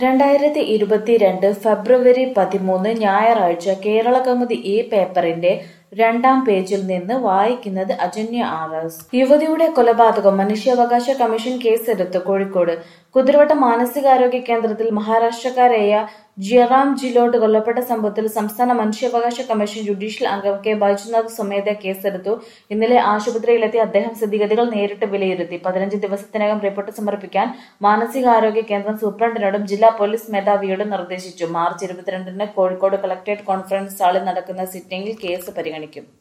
രണ്ടായിരത്തി ഇരുപത്തിരണ്ട് ഫെബ്രുവരി പതിമൂന്ന് ഞായറാഴ്ച കേരളകൗമുദി ഈ പേപ്പറിന്റെ രണ്ടാം പേജിൽ നിന്ന് വായിക്കുന്നത് അജന്യ ആർ എസ് യുവതിയുടെ കൊലപാതകം മനുഷ്യാവകാശ കമ്മീഷൻ കേസെടുത്ത് കോഴിക്കോട് കുതിരവട്ടം മാനസികാരോഗ്യ കേന്ദ്രത്തിൽ മഹാരാഷ്ട്രക്കാരായ ജിയറാം ജിലോട്ട് കൊല്ലപ്പെട്ട സംഭവത്തിൽ സംസ്ഥാന മനുഷ്യാവകാശ കമ്മീഷൻ ജുഡീഷ്യൽ അംഗം കെ ബൈജുനാഥ് സ്വമേധ കേസെടുത്തു ഇന്നലെ ആശുപത്രിയിലെത്തി അദ്ദേഹം സ്ഥിതിഗതികൾ നേരിട്ട് വിലയിരുത്തി പതിനഞ്ച് ദിവസത്തിനകം റിപ്പോർട്ട് സമർപ്പിക്കാൻ മാനസികാരോഗ്യ കേന്ദ്രം സൂപ്രണ്ടിനോടും ജില്ലാ പോലീസ് മേധാവിയോടും നിർദ്ദേശിച്ചു മാർച്ച് ഇരുപത്തിരണ്ടിന് കോഴിക്കോട് കളക്ടറേറ്റ് കോൺഫറൻസ് ഹാളിൽ നടക്കുന്ന സിറ്റിംഗിൽ കേസ് പരിഗണിക്കും